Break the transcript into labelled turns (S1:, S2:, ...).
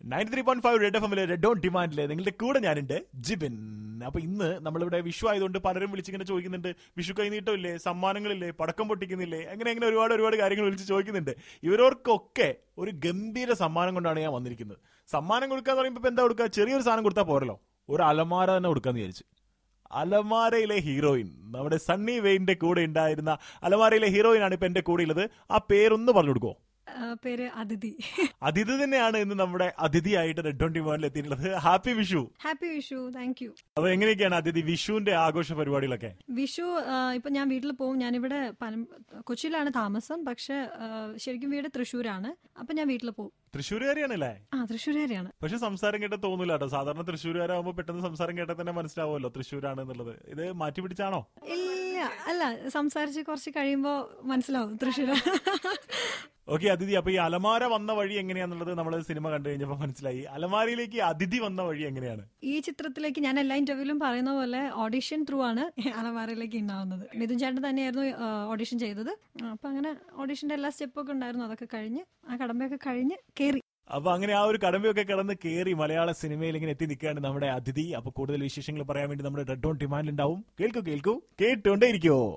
S1: ninety three point five red F എമ്മിലെ red on ഡിമാൻഡിലെ നിങ്ങളുടെ കൂടെ ഞാനുണ്ട് ജിബിൻ അപ്പൊ ഇന്ന് നമ്മളിവിടെ വിഷു ആയതുകൊണ്ട് പലരും വിളിച്ചിങ്ങനെ ചോദിക്കുന്നുണ്ട് വിഷു കൈനീട്ടമില്ലേ സമ്മാനങ്ങളില്ലേ പടക്കം പൊട്ടിക്കുന്നില്ലേ അങ്ങനെ അങ്ങനെ ഒരുപാട് ഒരുപാട് കാര്യങ്ങൾ വിളിച്ച് ചോദിക്കുന്നുണ്ട് ഇവരോർക്കൊക്കെ ഒരു ഗംഭീര സമ്മാനം കൊണ്ടാണ് ഞാൻ വന്നിരിക്കുന്നത് സമ്മാനം കൊടുക്കാന്ന് പറയുമ്പോൾ ഇപ്പൊ എന്താ കൊടുക്കുക ചെറിയൊരു സാധനം കൊടുത്താൽ പോരല്ലോ ഒരു അലമാര തന്നെ കൊടുക്കാന്ന് വിചാരിച്ചു അലമാരയിലെ ഹീറോയിൻ നമ്മുടെ സണ്ണി വെയിന്റെ കൂടെ ഉണ്ടായിരുന്ന അലമാരയിലെ ഹീറോയിൻ ആണ് ഇപ്പൊ എന്റെ കൂടെ ഉള്ളത് ആ പേരൊന്ന് പറഞ്ഞു കൊടുക്കോ
S2: ആ, പേര് അതിഥി
S1: അതിഥി തന്നെയാണ് ഇന്ന് നമ്മുടെ അതിഥിയായിട്ട് റെഡ് ട്വന്റി വണ്ണിൽ എത്തിയിട്ടുള്ളത് happy Vishu
S2: happy Vishu thank you
S1: അപ്പൊ എങ്ങനെയൊക്കെയാണ് അതിഥി വിഷുവിന്റെ ആഘോഷ പരിപാടികളൊക്കെ
S2: വിഷു ആ, ഇപ്പൊ ഞാൻ വീട്ടിൽ പോകും ഞാനിവിടെ പനം- കൊച്ചിയിലാണ് താമസം പക്ഷെ ആ, ശരിക്കും വീട് തൃശ്ശൂരാണ് അപ്പൊ ഞാൻ വീട്ടിൽ പോകും
S1: തൃശ്ശൂരുകാരിയാണല്ലേ
S2: ആ തൃശ്ശൂരുകാരിയാണ്
S1: പക്ഷെ സംസാരം കേട്ട തോന്നൂല കേട്ടോ സാധാരണ തൃശ്ശൂരുകാരാകുമ്പോ പെട്ടെന്ന് സംസാരം കേട്ടാൽ തന്നെ മനസ്സിലാവുമല്ലോ തൃശ്ശൂരാണ് എന്നുള്ളത് ഇത് മാറ്റി പിടിച്ചാണോ
S2: ഇല്ല അല്ല സംസാരിച്ച് കുറച്ച് കഴിയുമ്പോ മനസ്സിലാവും തൃശ്ശൂർ
S1: ഓക്കെ അതിഥി അപ്പൊ ഈ അലമാര വന്ന വഴി എങ്ങനെയാന്നുള്ളത് നമ്മൾ സിനിമ കണ്ടു കഴിഞ്ഞപ്പോ മനസ്സിലായി അലമാരയിലേക്ക് അതിഥി വന്ന വഴി എങ്ങനെയാണ്
S2: ഈ ചിത്രത്തിലേക്ക് ഞാൻ എല്ലാ ഇന്റർവ്യൂലും പറയുന്ന പോലെ ഓഡിഷൻ ത്രൂ ആണ് അലമാരയിലേക്ക് ഉണ്ടാവുന്നത് മിഥുൻ ചേട്ടൻ തന്നെയായിരുന്നു ഓഡിഷൻ ചെയ്തത് അപ്പൊ അങ്ങനെ ഓഡിഷന്റെ എല്ലാ സ്റ്റെപ്പൊക്കെ ഉണ്ടായിരുന്നു അതൊക്കെ കഴിഞ്ഞ് ആ കടമ്പയൊക്കെ കഴിഞ്ഞ് കേറി
S1: അപ്പൊ അങ്ങനെ ആ ഒരു കടമ്പയൊക്കെ കടന്ന് കയറി മലയാള സിനിമയിൽ ഇങ്ങനെ എത്തി നിൽക്കുകയാണ് നമ്മുടെ അതിഥി അപ്പൊ കൂടുതൽ വിശേഷങ്ങൾ പറയാൻ വേണ്ടി നമ്മുടെ റെഡ് ഓൺ ഡിമാൻഡ് ഉണ്ടാവും കേൾക്കൂ കേൾക്കൂ കേട്ടുകൊണ്ടേ ഇരിക്കോ